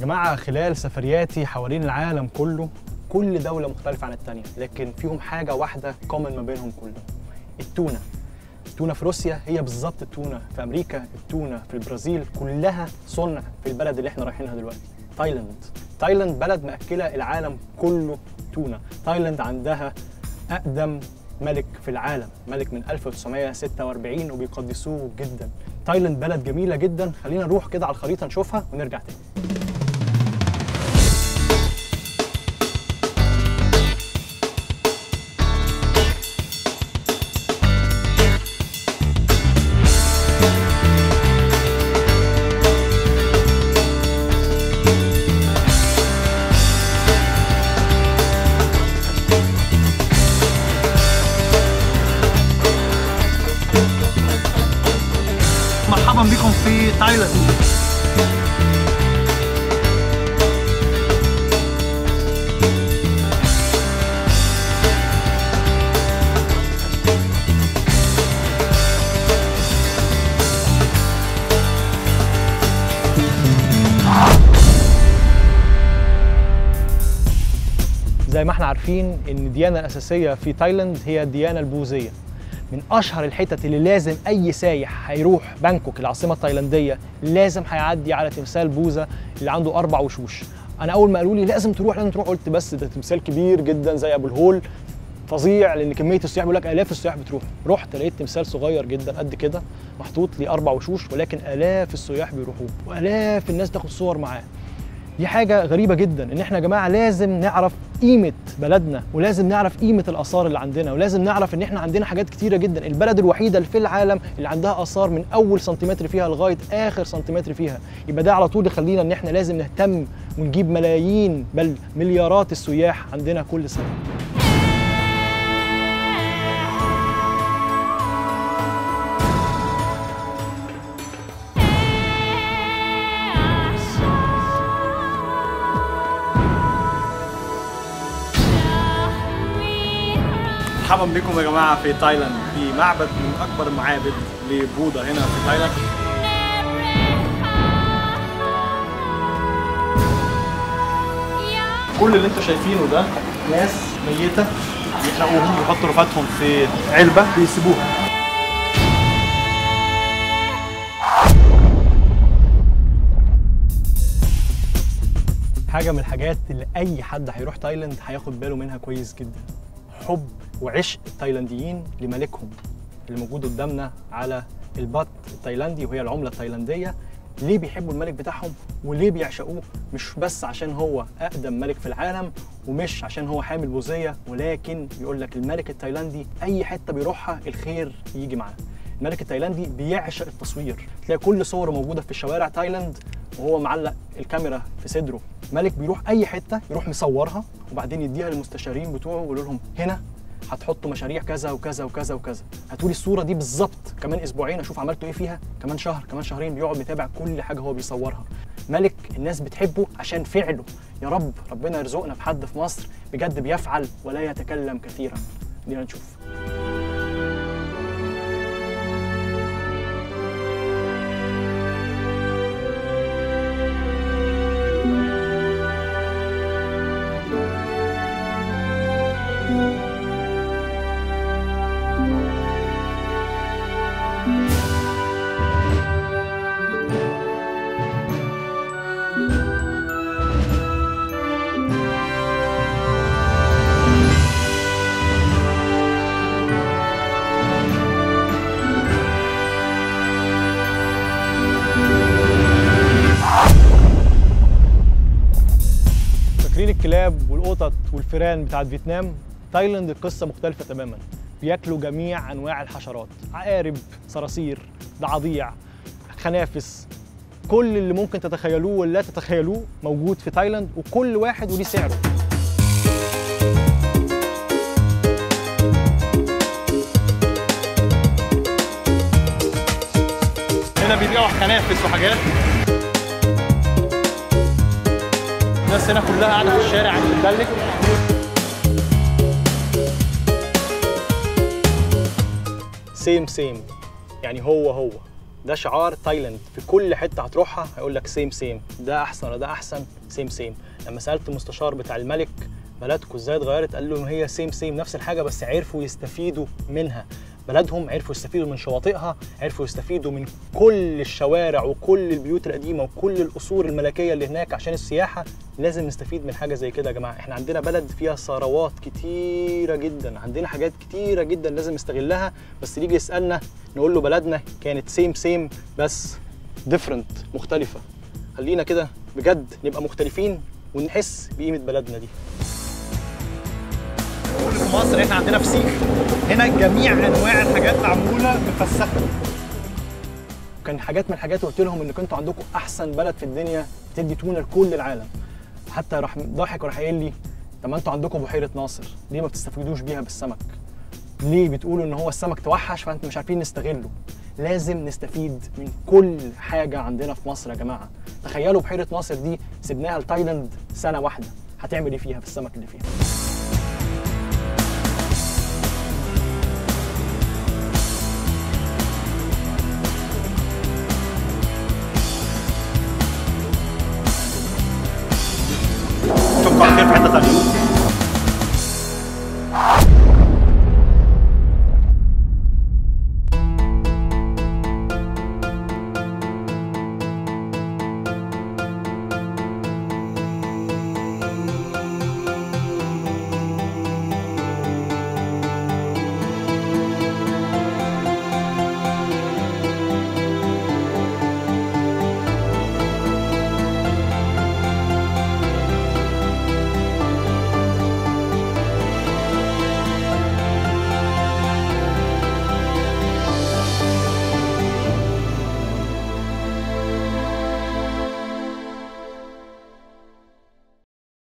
جماعة خلال سفرياتي حوالين العالم كله كل دولة مختلفة عن التانية لكن فيهم حاجة واحدة كومن ما بينهم كلهم التونة التونة في روسيا هي بالظبط التونة في أمريكا التونة في البرازيل كلها صنع في البلد اللي احنا رايحينها دلوقتي تايلاند تايلاند بلد مأكلة العالم كله تونة تايلاند عندها أقدم ملك في العالم ملك من 1946 وبيقدسوه جدا تايلاند بلد جميلة جدا خلينا نروح كده على الخريطة نشوفها ونرجع تاني مرحبا بكم في تايلاند زي ما احنا عارفين ان الديانه الاساسيه في تايلاند هي الديانه البوذيه من اشهر الحتت اللي لازم اي سايح هيروح بانكوك العاصمه التايلانديه لازم هيعدي على تمثال بوذا اللي عنده اربع وشوش انا اول ما قالوا لي لازم تروح لازم تروح قلت بس ده تمثال كبير جدا زي ابو الهول فظيع لان كميه السياح بيقول لك الاف السياح بتروح رحت لقيت تمثال صغير جدا قد كده محطوط ليه اربع وشوش ولكن الاف السياح بيروحوه والاف الناس تاخد صور معاه دي حاجة غريبة جدا ان احنا يا جماعة لازم نعرف قيمة بلدنا ولازم نعرف قيمة الآثار اللي عندنا ولازم نعرف ان احنا عندنا حاجات كتيرة جدا البلد الوحيدة اللي في العالم اللي عندها آثار من أول سنتيمتر فيها لغاية آخر سنتيمتر فيها يبقى ده على طول يخلينا ان احنا لازم نهتم ونجيب ملايين بل مليارات السياح عندنا كل سنة مرحبا بكم يا جماعة في تايلاند في معبد من أكبر المعابد لبوذا هنا في تايلاند كل اللي انتوا شايفينه ده ناس ميتة يحرقوهم يحطوا رفاتهم في علبة بيسيبوها حاجة من الحاجات اللي أي حد هيروح تايلاند هياخد باله منها كويس جدا حب وعشق التايلانديين لملكهم اللي موجود قدامنا على البات التايلاندي وهي العملة التايلاندية ليه بيحبوا الملك بتاعهم وليه بيعشقوه مش بس عشان هو أقدم ملك في العالم ومش عشان هو حامل بوذية ولكن يقول لك الملك التايلاندي أي حتة بيروحها الخير يجي معاه الملك التايلاندي بيعشق التصوير تلاقي كل صوره موجودة في شوارع تايلاند وهو معلق الكاميرا في صدره ملك بيروح أي حتة يروح مصورها وبعدين يديها للمستشارين بتوعه ويقول لهم هنا هتحطوا مشاريع كذا وكذا وكذا وكذا هاتولي الصوره دي بالظبط كمان اسبوعين اشوف عملتوا ايه فيها كمان شهر كمان شهرين بيقعد متابع كل حاجه هو بيصورها ملك الناس بتحبه عشان فعله يا رب ربنا يرزقنا بحد في مصر بجد بيفعل ولا يتكلم كثيرا خلينا نشوف فاكرين الكلاب والقطط والفيران بتاعت فيتنام تايلاند القصه مختلفه تماما بياكلوا جميع انواع الحشرات عقارب صراصير ضعاضيع خنافس كل اللي ممكن تتخيلوه ولا تتخيلوه موجود في تايلاند وكل واحد وليه سعره هنا بيبيعوا خنافس وحاجات الناس هنا كلها قاعده في الشارع بتدلك سيم سيم يعني هو هو ده شعار تايلاند في كل حته هتروحها هيقول لك سيم سيم ده احسن ولا ده احسن سيم سيم لما سالت المستشار بتاع الملك بلدكم ازاي اتغيرت قال لهم هي سيم سيم نفس الحاجه بس عرفوا يستفيدوا منها بلدهم عرفوا يستفيدوا من شواطئها عرفوا يستفيدوا من كل الشوارع وكل البيوت القديمه وكل القصور الملكيه اللي هناك عشان السياحه لازم نستفيد من حاجه زي كده يا جماعه احنا عندنا بلد فيها ثروات كتيره جدا عندنا حاجات كتيره جدا لازم نستغلها بس اللي يجي يسالنا نقول له بلدنا كانت سيم سيم بس ديفرنت مختلفه خلينا كده بجد نبقى مختلفين ونحس بقيمه بلدنا دي في مصر احنا عندنا فسيخ هنا جميع انواع الحاجات معموله مفسخه كان حاجات من الحاجات قلت لهم ان كنتوا عندكم احسن بلد في الدنيا بتدي تونه لكل العالم حتى راح ضاحك وراح قايل لي طب ما انتوا عندكم بحيره ناصر ليه ما بتستفيدوش بيها بالسمك ليه بتقولوا ان هو السمك توحش فانتوا مش عارفين نستغله لازم نستفيد من كل حاجه عندنا في مصر يا جماعه تخيلوا بحيره ناصر دي سيبناها لتايلاند سنه واحده هتعمل ايه فيها في السمك اللي فيها